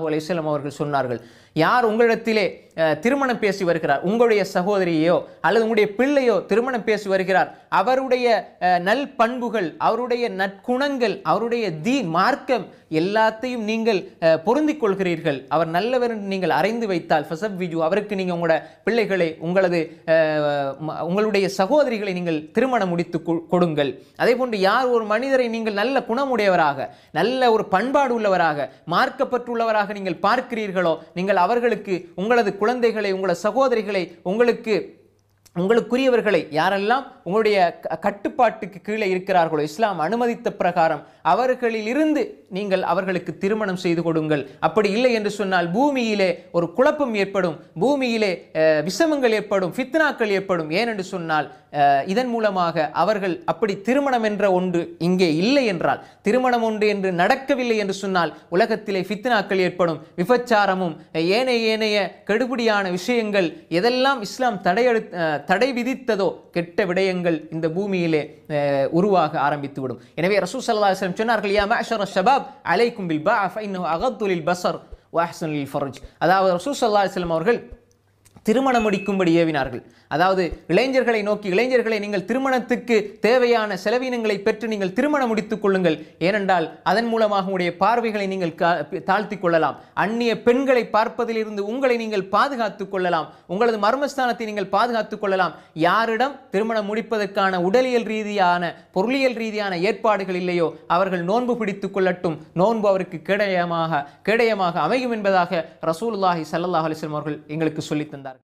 அலைஹிஸ்ஸலாம் அவர்கள் சொன்னார்கள் யார் உங்களிடத்திலே அஹ், திருமணம் பேசி வருகிறார் உங்களுடைய சகோதரியோ அல்லது உங்களுடைய பிள்ளையோ திருமணம் பேசி வருகிறார் அவருடைய அஹ், நல் பண்புகள் அவருடைய நற்குணங்கள் அவருடைய தீன் மார்க்கம் எல்லாத்தையும் நீங்கள் அஹ், பொருந்திக் கொள்கிறீர்கள் அவர் நல்லவர் என்று நீங்கள் அறிந்து வைத்தால் ஃபசப் விஜு அவருக்கு நீங்கள் உங்களோட பிள்ளைகளை உங்களது அஹ், ம- உங்களுடைய சகோதரிகளை நீங்கள் திருமணம் முடித்து கொ- கொடுங்கள் அதே போன்று யார் ஒரு மனிதரை நீங்கள் நல்ல குணமுடையவராக நல்ல ஒரு பண்பாடு உள்ளவராக மார்க்கப்பட்டுள்ளவராக நீங்கள் பார்க்கிறீர்களோ நீங்கள் அவர்களுக்கு உங்களது குழந்தைகளை உங்களது சகோதரிகளை உங்களுக்கு உங்களுக்குரியவர்களை யாரெல்லாம் உங்களுடைய க- கட்டுப்பாட்டுக்கு கீழே இருக்கிறார்களோ இஸ்லாம் அனுமதித்த பிரகாரம் அவர்களிலிருந்து நீங்கள் அவர்களுக்கு திருமணம் செய்து கொடுங்கள் அப்படி இல்லை என்று சொன்னால் பூமியிலே ஒரு குழப்பம் ஏற்படும் பூமியிலே அஹ், விஷமங்கள் ஏற்படும் ஃபித்னாக்கள் ஏற்படும் ஏனென்று சொன்னால் அஹ், இதன் மூலமாக அவர்கள் அப்படி திருமணம் என்ற ஒன்று இங்கே இல்லை என்றால் திருமணம் ஒன்று என்று நடக்கவில்லை என்று சொன்னால் உலகத்திலே ஃபித்னாக்கள் ஏற்படும் விபச்சாரமும் ஏனைய ஏனைய கெடுபிடியான விஷயங்கள் எதெல்லாம் இஸ்லாம் தடையெடு அஹ், தடை விதித்ததோ கெட்ட விடயங்கள் இந்த பூமியிலே அஹ், உருவாக ஆரம்பித்துவிடும் எனவே ரசூல் ஸல்லல்லாஹு அலைஹி வஸல்லம் சொன்னார்கள் யா மஅஷர ஷபாப் அலைக்கும் பில் பா ஃபைன்னஹு அகத்து லில் பஸர் வ அஹ்சனு லில் ஃபர்ஜ் அதாவது ரசூல் ஸல்லல்லாஹு அலைஹி வஸல்லம் அவர்கள் திருமணம் முடிக்கும்படி ஏவினார்கள் அதாவது இளைஞர்களை நோக்கி இளைஞர்களை நீங்கள் திருமணத்துக்கு தேவையான செலவினங்களை பெற்று நீங்கள் திருமணம் முடித்துக் கொள்ளுங்கள் ஏனென்றால் அதன் மூலமாக உங்களுடைய பார்வைகளை நீங்கள் கா- தாழ்த்திக் கொள்ளலாம் அந்நிய பெண்களை பார்ப்பதிலிருந்து உங்களை நீங்கள் பாதுகாத்துக் கொள்ளலாம் உங்களது மர்மஸ்தானத்தை நீங்கள் பாதுகாத்துக் கொள்ளலாம் யாரிடம் திருமணம் முடிப்பதற்கான உடலியல் ரீதியான பொருளியல் ரீதியான ஏற்பாடுகள் இல்லையோ அவர்கள் நோன்பு பிடித்துக் கொள்ளட்டும் நோன்பு அவருக்கு கேடயமாக கேடயமாக அமையும் என்பதாக ரசூலுல்லாஹி ஸல்லல்லாஹு அலைஹி வஸல்லம் அவர்கள் எங்களுக்கு சொல்லித் தந்தார்கள்